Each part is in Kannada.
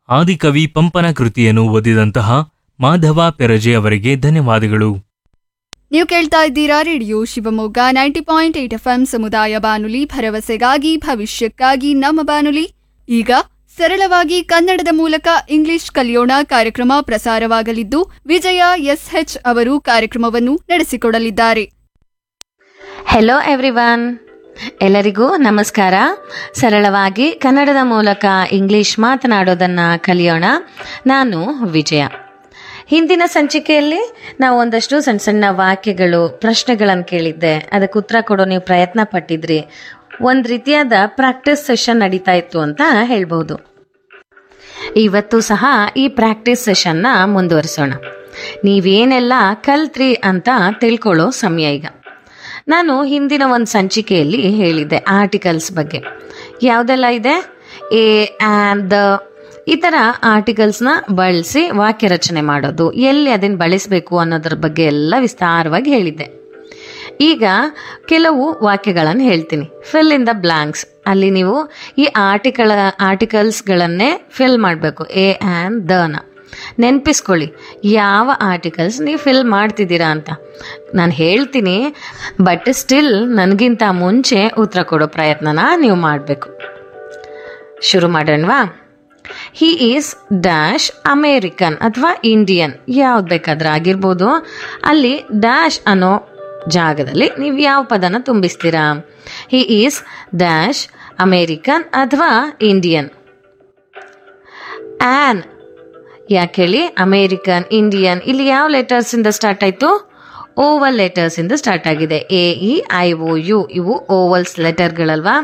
ಆದಿಕವಿ ಪಂಪನ ಕೃತಿಯನ್ನು ಓದಿದಂತಹ ಮಾಧವ ಪೆರಜೆ ಅವರಿಗೆ ಧನ್ಯವಾದಗಳು ನೀವು ಕೇಳ್ತಾ ಇದ್ದೀರಾ radio Shivamogga ninety point eight F ಸಮುದಾಯ ಬಾನುಲಿ ಭರವಸೆಗಾಗಿ ಭವಿಷ್ಯಕ್ಕಾಗಿ ನಮ್ಮ ಬಾನುಲಿ ಈಗ ಸರಳವಾಗಿ ಕನ್ನಡದ ಮೂಲಕ ಇಂಗ್ಲಿಷ್ ಕಲಿಯೋಣ ಕಾರ್ಯಕ್ರಮ ಪ್ರಸಾರವಾಗಲಿದ್ದು ವಿಜಯ ಎಸ್ಎಚ್ ಅವರು ಕಾರ್ಯಕ್ರಮವನ್ನು ನಡೆಸಿಕೊಡಲಿದ್ದಾರೆ ಹೆಲೋ ಎವ್ರಿವನ್ ಎಲ್ಲರಿಗೂ ನಮಸ್ಕಾರ ಸರಳವಾಗಿ ಕನ್ನಡದ ಮೂಲಕ ಇಂಗ್ಲಿಷ್ ಮಾತನಾಡೋದನ್ನ ಕಲಿಯೋಣ ನಾನು ವಿಜಯ ಹಿಂದಿನ ಸಂಚಿಕೆಯಲ್ಲಿ ನಾವು ಒಂದಷ್ಟು ಸಣ್ಣ ಸಣ್ಣ ವಾಕ್ಯಗಳು ಪ್ರಶ್ನೆಗಳನ್ನು ಕೇಳಿದ್ದೆ ಅದಕ್ಕೆ ಉತ್ತರ ಕೊಡೋ ನೀವು ಪ್ರಯತ್ನ ಪಟ್ಟಿದ್ರಿ ಒಂದು ರೀತಿಯಾದ ಪ್ರಾಕ್ಟೀಸ್ ಸೆಷನ್ ನಡೀತಾ ಇತ್ತು ಅಂತ ಹೇಳ್ಬೋದು ಇವತ್ತು ಸಹ ಈ ಪ್ರಾಕ್ಟೀಸ್ ಸೆಷನ್ನ ಮುಂದುವರಿಸೋಣ ನೀವೇನೆಲ್ಲ ಕಲ್ತ್ರಿ ಅಂತ ತಿಳ್ಕೊಳ್ಳೋ ಸಮಯ ಈಗ ನಾನು ಹಿಂದಿನ ಒಂದು ಸಂಚಿಕೆಯಲ್ಲಿ ಹೇಳಿದ್ದೆ ಆರ್ಟಿಕಲ್ಸ್ ಬಗ್ಗೆ ಯಾವುದೆಲ್ಲ ಇದೆ ಎ ಆ್ಯಂಡ್ ದ ಈ ಥರ ಆರ್ಟಿಕಲ್ಸ್ನ ಬಳಸಿ ವಾಕ್ಯ ರಚನೆ ಮಾಡೋದು ಎಲ್ಲಿ ಅದನ್ನು ಬಳಸಬೇಕು ಅನ್ನೋದ್ರ ಬಗ್ಗೆ ಎಲ್ಲ ವಿಸ್ತಾರವಾಗಿ ಹೇಳಿದ್ದೆ ಈಗ ಕೆಲವು ವಾಕ್ಯಗಳನ್ನು ಹೇಳ್ತೀನಿ ಫಿಲ್ ಇನ್ ದ ಬ್ಲಾಂಕ್ಸ್ ಅಲ್ಲಿ ನೀವು ಈ ಆರ್ಟಿಕಲ್ ಆರ್ಟಿಕಲ್ಸ್ಗಳನ್ನೇ ಫಿಲ್ ಮಾಡಬೇಕು ಎ ಆ್ಯಂಡ್ ದನ ನೆನಪಿಸ್ಕೊಳ್ಳಿ ಯಾವ ಆರ್ಟಿಕಲ್ಸ್ ನೀವು ಫಿಲ್ ಮಾಡ್ತಿದ್ದೀರಾ ಅಂತ ನಾನು ಹೇಳ್ತೀನಿ ಬಟ್ ಸ್ಟಿಲ್ ನನಗಿಂತ ಮುಂಚೆ ಉತ್ತರ ಕೊಡೋ ಪ್ರಯತ್ನನ ನೀವು ಮಾಡಬೇಕು ಶುರು ಮಾಡೋಣವಾ ಹಿ ಈಸ್ ಡ್ಯಾಶ್ ಅಮೇರಿಕನ್ ಅಥವಾ ಇಂಡಿಯನ್ ಯಾವ್ದು ಬೇಕಾದ್ರೆ ಆಗಿರ್ಬೋದು ಅಲ್ಲಿ ಡ್ಯಾಶ್ ಅನ್ನೋ ಜಾಗದಲ್ಲಿ ನೀವು ಯಾವ ಪದನ ತುಂಬಿಸ್ತೀರಾ ಹಿ ಈಸ್ ಡ್ಯಾಶ್ ಅಮೇರಿಕನ್ ಅಥವಾ ಇಂಡಿಯನ್ ಆ್ಯನ್ ಯಾಕೆ ಹೇಳಿ ಅಮೇರಿಕನ್ ಇಂಡಿಯನ್ ಇಲ್ಲಿ ಯಾವ ಲೆಟರ್ಸ್ ಇಂದ ಸ್ಟಾರ್ಟ್ ಆಯ್ತು ಓವಲ್ ಲೆಟರ್ಸ್ ಇಂದ ಸ್ಟಾರ್ಟ್ ಆಗಿದೆ A E I O U ಇವು ಓವಲ್ಸ್ ಲೆಟರ್ಗಳಲ್ವಾ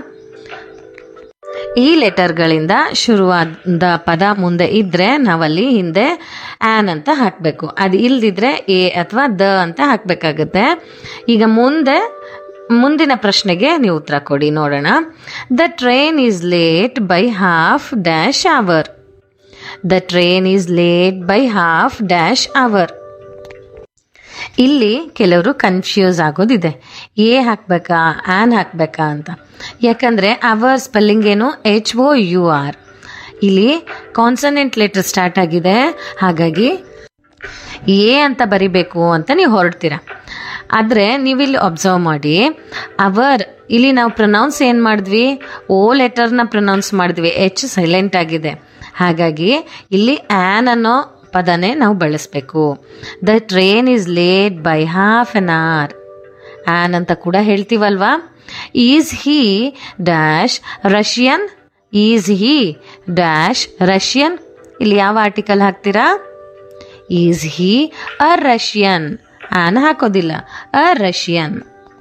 ಈ ಲೆಟರ್ಗಳಿಂದ ಶುರುವಾದ ಪದ ಮುಂದೆ ಇದ್ರೆ ನಾವಲ್ಲಿ ಹಿಂದೆ ಆ್ಯನ್ ಅಂತ ಹಾಕಬೇಕು ಅದು ಇಲ್ದಿದ್ರೆ ಎ ಅಥವಾ ದ ಅಂತ ಹಾಕಬೇಕಾಗುತ್ತೆ ಈಗ ಮುಂದೆ ಮುಂದಿನ ಪ್ರಶ್ನೆಗೆ ನೀವು ಉತ್ತರ ಕೊಡಿ ನೋಡೋಣ the train is late by half dash hour the train is late by half dash hour ಇಲ್ಲಿ ಕೆಲವರು ಕನ್ಫ್ಯೂಸ್ ಆಗೋದಿದೆ ಎ ಹಾಕ್ಬೇಕಾ ಆ್ಯನ್ ಹಾಕ್ಬೇಕಾ ಅಂತ ಯಾಕಂದರೆ ಅವರ್ ಸ್ಪೆಲ್ಲಿಂಗ್ ಏನು ಎಚ್ ಒ ಯು ಆರ್ ಇಲ್ಲಿ ಕಾನ್ಸನೆಂಟ್ ಲೆಟರ್ ಸ್ಟಾರ್ಟ್ ಆಗಿದೆ ಹಾಗಾಗಿ ಎ ಅಂತ ಬರಿಬೇಕು ಅಂತ ನೀವು ಹೊರಡ್ತೀರ ಆದರೆ ನೀವಿಲ್ಲಿ ಅಬ್ಸರ್ವ್ ಮಾಡಿ ಅವರ್ ಇಲ್ಲಿ ನಾವು ಪ್ರೊನೌನ್ಸ್ ಏನು ಮಾಡಿದ್ವಿ ಓ ಲೆಟರ್ನ ಪ್ರೊನೌನ್ಸ್ ಮಾಡಿದ್ವಿ ಎಚ್ ಸೈಲೆಂಟ್ ಆಗಿದೆ ಹಾಗಾಗಿ ಇಲ್ಲಿ ಆ್ಯನ್ ಅನ್ನೋ ಪದನೇ ನಾವು ಬಳಸಬೇಕು the train is late by half an hour an ಅಂತ ಕೂಡ ಹೇಳ್ತೀವಲ್ವಾ is he dash Russian is he dash Russian ಇಲ್ಲಿ ಯಾವ ಆರ್ಟಿಕಲ್ ಹಾಕ್ತೀರಾ is he a Russian an ಹಾಕೋದಿಲ್ಲ a Russian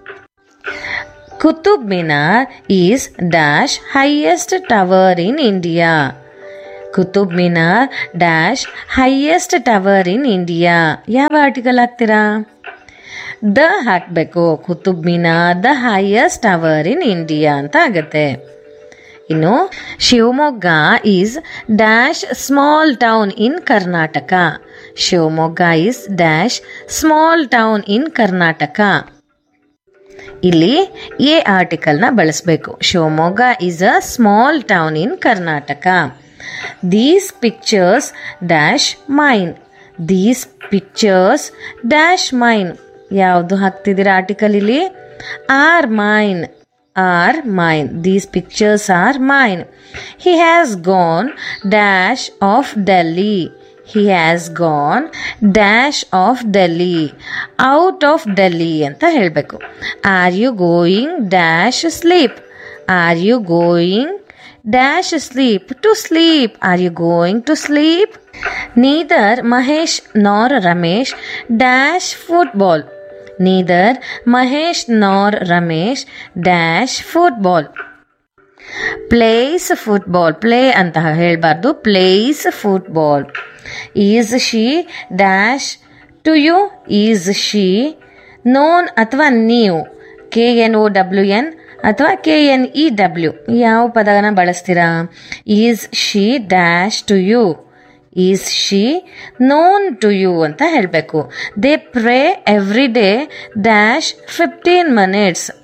Qutub Minar is dash highest tower in India Qutub Minar dash highest tower in India ಯಾವ ಆರ್ಟಿಕಲ್ ಹಾಕ್ತೀರಾ ದ ಹಾಕಬೇಕು Qutub Minar the highest tower in India ಅಂತ ಆಗತ್ತೆ ಇನ್ನು Shivamogga is dash small town in Karnataka Shivamogga is dash small town in Karnataka ಇಲ್ಲಿ ಎ ಆರ್ಟಿಕಲ್ನ ಬಳಸಬೇಕು Shivamogga is a small town in Karnataka these pictures dash mine these pictures dash mine ಯಾವುದು ಹಾಕ್ತಿದ್ದೀರಾ ಆರ್ಟಿಕಲ್ ಇಲ್ಲಿ are mine are mine these pictures are mine he has gone dash of Delhi he has gone dash of Delhi out of Delhi ಅಂತ ಹೇಳಬೇಕು are you going dash sleep are you going dash sleep to sleep are you going to sleep neither Mahesh nor Ramesh dash football neither Mahesh nor Ramesh dash football plays football play ಅಂತ ಹೇಳಬಾರ್ದು plays football is she dash to you is she known ಅಥವಾ ನೀವು K N O W N ಅಥವಾ ಕೆ ಎನ್ ಇ ಡಬ್ಲ್ಯೂ ಯಾವ ಪದನ ಬಳಸ್ತೀರಾ is she dash to you is she known to you ಅಂತ ಹೇಳಬೇಕು they pray every day dash fifteen minutes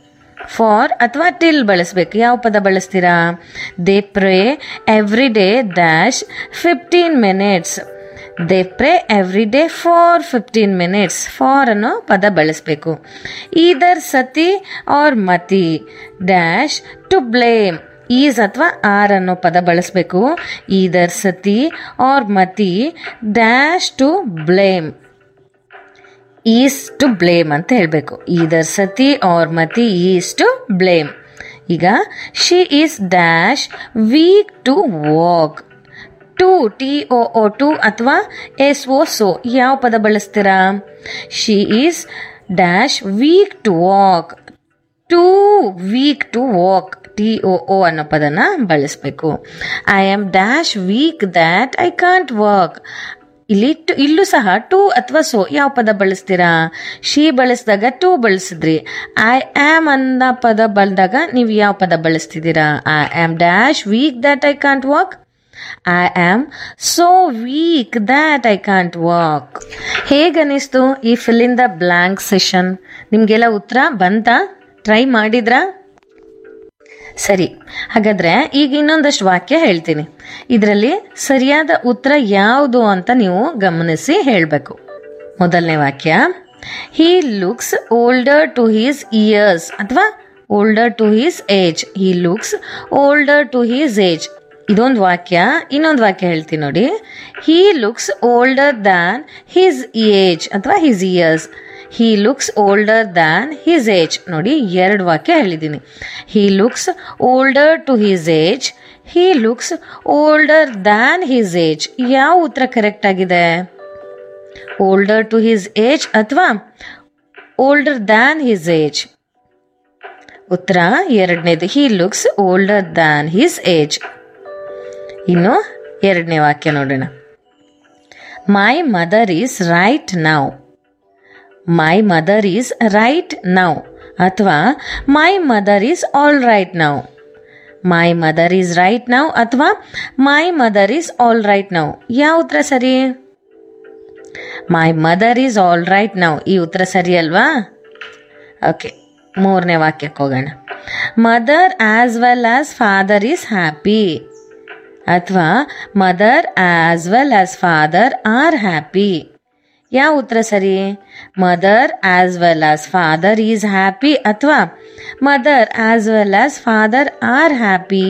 for ಅಥವಾ ಟಿಲ್ ಬಳಸಬೇಕು ಯಾವ ಪದ ಬಳಸ್ತೀರಾ they pray every day dash fifteen minutes they pray every day for fifteen minutes for ಅನ್ನೋ ಪದ ಬಳಸಬೇಕು either Sati or Mati dash to blame is ಅಥವಾ ಆರ್ ಅನ್ನೋ ಪದ ಬಳಸಬೇಕು either Sati or Mati dash to blame is to blame ಅಂತ ಹೇಳಬೇಕು either Sati or Mati is to blame ಈಗ she is dash weak to walk too T O O too ಅಥವಾ ಎಸ್ ಒ ಸೋ ಯಾವ ಪದ ಬಳಸ್ತೀರಾ she is dash weak to walk too weak to walk T O O ಅನ್ನೋ ಪದನ ಬಳಸಬೇಕು I am dash weak that I can't walk ಇಲ್ಲಿ ಟು ಇಲ್ಲೂ ಸಹ ಟು ಅಥವಾ ಸೊ ಯಾವ ಪದ ಬಳಸ್ತೀರಾ ಶಿ ಬಳಸಿದಾಗ ಟು ಬಳಸಿದ್ರಿ ಐ ಆಮ್ ಅನ್ನೋ ಪದ ಬಂದಾಗ ನೀವು ಯಾವ ಪದ ಬಳಸ್ತಿದ್ದೀರಾ I am dash weak that I can't walk I am so weak that I can't walk ಹೇಗನಿಸ್ತು ಈ fill in the blank session ನಿಮಗೆಲ್ಲ ಉತ್ತರ ಬಂತಾ ಟ್ರೈ ಮಾಡಿದ್ರಾ ಸರಿ ಹಾಗಾದ್ರೆ ಈಗ ಇನ್ನೊಂದಷ್ಟು ವಾಕ್ಯ ಹೇಳ್ತೀನಿ ಇದರಲ್ಲಿ ಸರಿಯಾದ ಉತ್ತರ ಯಾವುದು ಅಂತ ನೀವು ಗಮನಿಸಿ ಹೇಳಬೇಕು ಮೊದಲನೇ ವಾಕ್ಯ he looks older to his years ಅಥವಾ older to his age he looks older to his age ಇದೊಂದು ವಾಕ್ಯ ಇನ್ನೊಂದು ವಾಕ್ಯ ಹೇಳ್ತೀನಿ ನೋಡಿ he looks older than his age ಅಥವಾ his years he looks older than his age ನೋಡಿ ಎರಡು ವಾಕ್ಯ ಹೇಳಿದ್ದೀನಿ he looks older to his age he looks older than his age ಯಾವ ಉತ್ತರ ಕರೆಕ್ಟ್ ಆಗಿದೆ ಓಲ್ಡರ್ ಟು ಹಿಸ್ ಏಜ್ ಅಥವಾ ಓಲ್ಡರ್ ದ್ಯಾನ್ ಹಿಸ್ ಏಜ್ ಉತ್ತರ ಎರಡನೇದು he looks older than his age ಇನ್ನು ಎರಡನೇ ವಾಕ್ಯ ನೋಡೋಣ my mother is right now my mother is right now ಅಥವಾ my mother is all right now my mother is right now ಅಥವಾ my mother is all right now ಯಾವ ಉತ್ತರ ಸರಿ my mother is all right now ಈ ಉತ್ತರ ಸರಿ ಅಲ್ವಾ ಓಕೆ ಮೂರನೇ ವಾಕ್ಯಕ್ಕೆ ಹೋಗೋಣ mother as well as father is happy ಅಥವಾ mother as well as father are happy ಯಾವ ಉತ್ತರ ಸರಿ mother as well as father is happy ಅಥವಾ mother as well as father are happy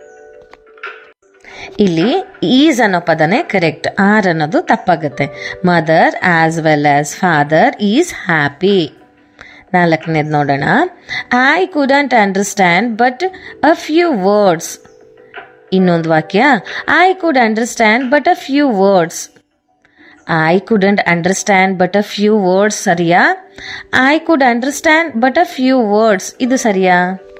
ಇಲ್ಲಿ ಈಸ್ ಅನ್ನೋ ಪದನೇ ಕರೆಕ್ಟ್ ಆರ್ ಅನ್ನೋದು ತಪ್ಪಾಗುತ್ತೆ mother as well as father is happy ನಾಲ್ಕನೇದು ನೋಡೋಣ I couldn't understand but a few words ಇನ್ನೊಂದು ವಾಕ್ಯ I could understand but a few words I couldn't understand but a few words ಸರಿಯಾ I could understand but a few words ಇದು ಸರಿಯಾ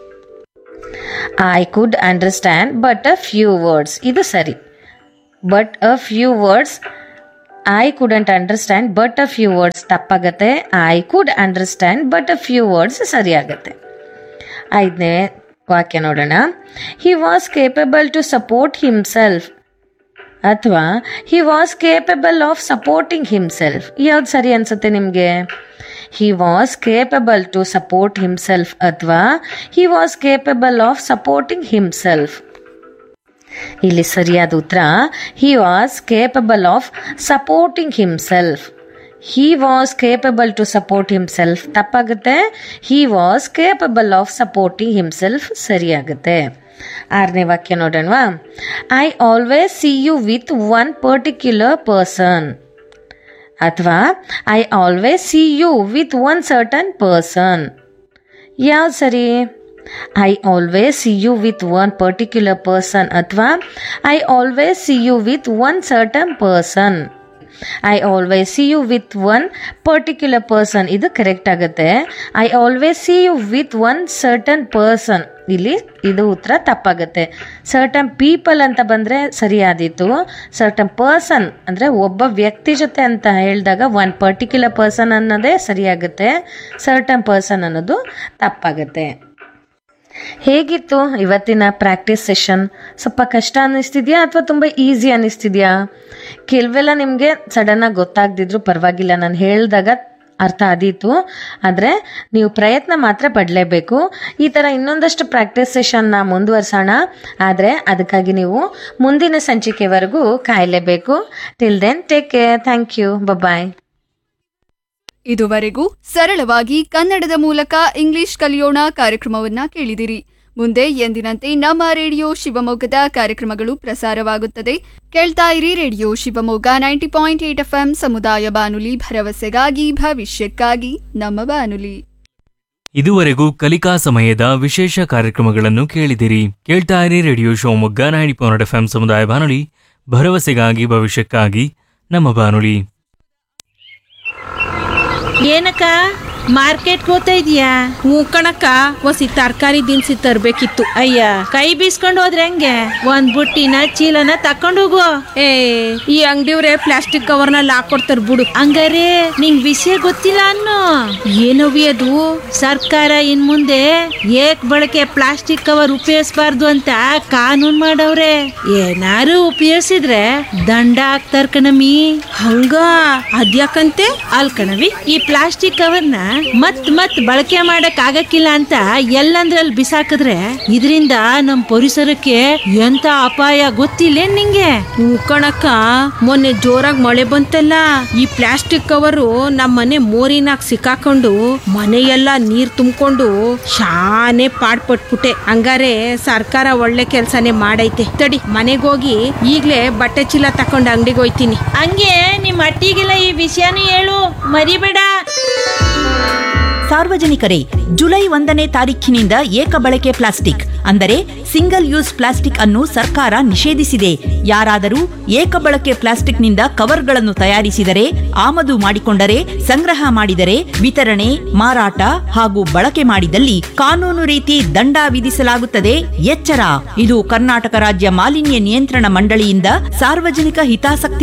I could understand but a few words ಇದು ಸರಿ but a few words I couldn't understand but a few words ತಪ್ಪಾಗತ್ತೆ I could understand but a few words ಸರಿ ಆಗತ್ತೆ ಐದನೇ ವಾಕ್ಯ ನೋಡೋಣ he was capable to support himself ಅಥವಾ he was capable of supporting himself ಯಾವ್ದು ಸರಿ ಅನ್ಸುತ್ತೆ ನಿಮಗೆ he was capable to support himself ಅಥವಾ he was capable of supporting himself ಇಲ್ಲಿ ಸರಿಯಾದ ಉತ್ತರ he was capable of supporting himself he was capable to support himself ತಪ್ಪಾಗುತ್ತೆ he was capable of supporting himself ಸರಿಯಾಗುತ್ತೆ ಆರನೇ ವಾಕ್ಯ ನೋಡೋಣವಾ I always see you with one particular person ಅಥವಾ I always see you with one certain person ಯಾವ್ದು ಸರಿ I always see you with one particular person ಅಥವಾ I always see you with one certain person I always see you with one particular person ಇದು ಕರೆಕ್ಟ್ ಆಗುತ್ತೆ I always see you with one certain person ಇಲ್ಲಿ ಇದು ಉತ್ತರ ತಪ್ಪಾಗುತ್ತೆ ಸರ್ಟನ್ ಪೀಪಲ್ ಅಂತ ಬಂದರೆ ಸರಿಯಾದಿತ್ತು ಸರ್ಟನ್ ಪರ್ಸನ್ ಅಂದರೆ ಒಬ್ಬ ವ್ಯಕ್ತಿ ಜೊತೆ ಅಂತ ಹೇಳಿದಾಗ ಒನ್ ಪರ್ಟಿಕ್ಯುಲರ್ ಪರ್ಸನ್ ಅನ್ನೋದೇ ಸರಿಯಾಗುತ್ತೆ ಸರ್ಟನ್ ಪರ್ಸನ್ ಅನ್ನೋದು ತಪ್ಪಾಗುತ್ತೆ ಹೇಗಿತ್ತು ಇವತ್ತಿನ ಪ್ರಾಕ್ಟೀಸ್ ಸೆಷನ್ ಸ್ವಲ್ಪ ಕಷ್ಟ ಅನ್ನಿಸ್ತಿದ್ಯಾ ಅಥವಾ ತುಂಬ ಈಸಿ ಅನ್ನಿಸ್ತಿದ್ಯಾ ಕೆಲವೆಲ್ಲ ನಿಮಗೆ ಸಡನ್ನಾಗಿ ಗೊತ್ತಾಗ್ದಿದ್ರು ಪರವಾಗಿಲ್ಲ ನಾನು ಹೇಳಿದಾಗ ಅರ್ಥ ಆದೀತು ಆದರೆ ನೀವು ಪ್ರಯತ್ನ ಮಾತ್ರ ಪಡಲೇಬೇಕು ಈ ಥರ ಇನ್ನೊಂದಷ್ಟು ಪ್ರಾಕ್ಟೀಸ್ ಸೆಷನ್ನ ಮುಂದುವರ್ಸೋಣ ಆದರೆ ಅದಕ್ಕಾಗಿ ನೀವು ಮುಂದಿನ ಸಂಚಿಕೆವರೆಗೂ ಕಾಯಲೇಬೇಕು till then take care thank you bye ಇದುವರೆಗೂ ಸರಳವಾಗಿ ಕನ್ನಡದ ಮೂಲಕ ಇಂಗ್ಲಿಷ್ ಕಲಿಯೋಣ ಕಾರ್ಯಕ್ರಮವನ್ನ ಕೇಳಿದಿರಿ ಮುಂದೆ ಎಂದಿನಂತೆ ನಮ್ಮ ರೇಡಿಯೋ ಶಿವಮೊಗ್ಗದ ಕಾರ್ಯಕ್ರಮಗಳು ಪ್ರಸಾರವಾಗುತ್ತದೆ ಕೇಳ್ತಾ ಇರಿ radio Shivamogga ninety point eight F ಸಮುದಾಯ ಬಾನುಲಿ ಭರವಸೆಗಾಗಿ ಭವಿಷ್ಯಕ್ಕಾಗಿ ನಮ್ಮ ಬಾನುಲಿ ಇದುವರೆಗೂ ಕಲಿಕಾ ಸಮಯದ ವಿಶೇಷ ಕಾರ್ಯಕ್ರಮಗಳನ್ನು ಕೇಳಿದಿರಿ ಕೇಳ್ತಾ ಇರಿ radio Shivamogga ninety point F ಸಮುದಾಯ ಬಾನುಲಿ ಭರವಸೆಗಾಗಿ ಭವಿಷ್ಯಕ್ಕಾಗಿ ನಮ್ಮ ಬಾನುಲಿ ಏನಕ್ಕ ಮಾರ್ಕೆಟ್ಗೆ ಹೋಗ್ತಾ ಇದೀಯಾ ಹ್ಞೂ ಕಣಕ್ಕ ಒಸಿ ತರಕಾರಿ ದಿನಸಿ ತರ್ಬೇಕಿತ್ತು ಅಯ್ಯ ಕೈ ಬೀಸ್ಕೊಂಡು ಹೋದ್ರೆ ಹೆಂಗೆ ಒಂದ್ ಬುಟ್ಟಿನ ಚೀಲನ ತಕೊಂಡು ಹೋಗು ಏ ಈ ಅಂಗಡಿಯವ್ರೆ ಪ್ಲಾಸ್ಟಿಕ್ ಕವರ್ನಲ್ಲಿ ಹಾಕೊಡ್ತಾರ ಬಿಡು ಹಂಗಾರೆ ನಿಂಗ್ ವಿಷಯ ಗೊತ್ತಿಲ್ಲ ಅನ್ನೋ ಏನವಿ ಅದು ಸರ್ಕಾರ ಇನ್ ಮುಂದೆ ಏಕ್ ಬಳಕೆ ಪ್ಲಾಸ್ಟಿಕ್ ಕವರ್ ಉಪಯೋಗಿಸಬಾರ್ದು ಅಂತ ಕಾನೂನ್ ಮಾಡವ್ರೆ ಏನಾರು ಉಪಯೋಗಿಸಿದ್ರೆ ದಂಡ ಹಾಕ್ತಾರ ಕಣಮಿ ಹಂಗ ಅದ್ಯಾಕಂತೆ ಅಲ್ ಕಣವಿ ಈ ಪ್ಲಾಸ್ಟಿಕ್ ಕವರ್ನ ಮತ್ ಮತ್ ಬಳಕೆ ಮಾಡಕ್ ಆಗಕ್ಕಿಲ್ಲ ಅಂತ ಎಲ್ಲಂದ್ರಲ್ಲಿ ಬಿಸಾಕಿದ್ರೆ ಇದರಿಂದ ನಮ್ ಪರಿಸರಕ್ಕೆ ಎಂತ ಅಪಾಯ ಗೊತ್ತಿಲ್ಲ ನಿಂಗೆ ಹ್ಞೂ ಕಣಕ್ಕ ಮೊನ್ನೆ ಜೋರಾಗಿ ಮಳೆ ಬಂತಲ್ಲ ಈ ಪ್ಲಾಸ್ಟಿಕ್ ಕವರು ನಮ್ಮ ಮನೆ ಮೋರಿನಾಗ ಸಿಕ್ಕಾಕೊಂಡು ಮನೆಯೆಲ್ಲ ನೀರ್ ತುಂಬಿಕೊಂಡು ಶಾನೆ ಪಾಡ್ಪಟ್ಬಿಟ್ಟೆ ಹಂಗಾರೆ ಸರ್ಕಾರ ಒಳ್ಳೆ ಕೆಲ್ಸನೇ ಮಾಡೈತೆ ತಡಿ ಮನೆಗೋಗಿ ಈಗ್ಲೇ ಬಟ್ಟೆ ಚೀಲ ತಕೊಂಡು ಅಂಗಡಿಗೆ ಹೋಯ್ತೀನಿ ಹಂಗೆ ನಿಮ್ ಅಟ್ಟಿಗೆಲ್ಲ ಈ ವಿಷಯನೂ ಹೇಳು ಮರಿಬೇಡ ಸಾರ್ವಜನಿಕರೇ ಜುಲೈ ಒಂದನೇ ತಾರೀಖಿನಿಂದ ಏಕ ಬಳಕೆ ಪ್ಲಾಸ್ಟಿಕ್ ಅಂದರೆ ಸಿಂಗಲ್ ಯೂಸ್ ಪ್ಲಾಸ್ಟಿಕ್ ಅನ್ನು ಸರ್ಕಾರ ನಿಷೇಧಿಸಿದೆ ಯಾರಾದರೂ ಏಕ ಬಳಕೆ ಪ್ಲಾಸ್ಟಿಕ್ನಿಂದ ಕವರ್ಗಳನ್ನು ತಯಾರಿಸಿದರೆ ಆಮದು ಮಾಡಿಕೊಂಡರೆ ಸಂಗ್ರಹ ಮಾಡಿದರೆ ವಿತರಣೆ ಮಾರಾಟ ಹಾಗೂ ಬಳಕೆ ಮಾಡಿದಲ್ಲಿ ಕಾನೂನು ರೀತಿ ದಂಡ ವಿಧಿಸಲಾಗುತ್ತದೆ ಎಚ್ಚರ ಇದು ಕರ್ನಾಟಕ ರಾಜ್ಯ ಮಾಲಿನ್ಯ ನಿಯಂತ್ರಣ ಮಂಡಳಿಯಿಂದ ಸಾರ್ವಜನಿಕ ಹಿತಾಸಕ್ತಿ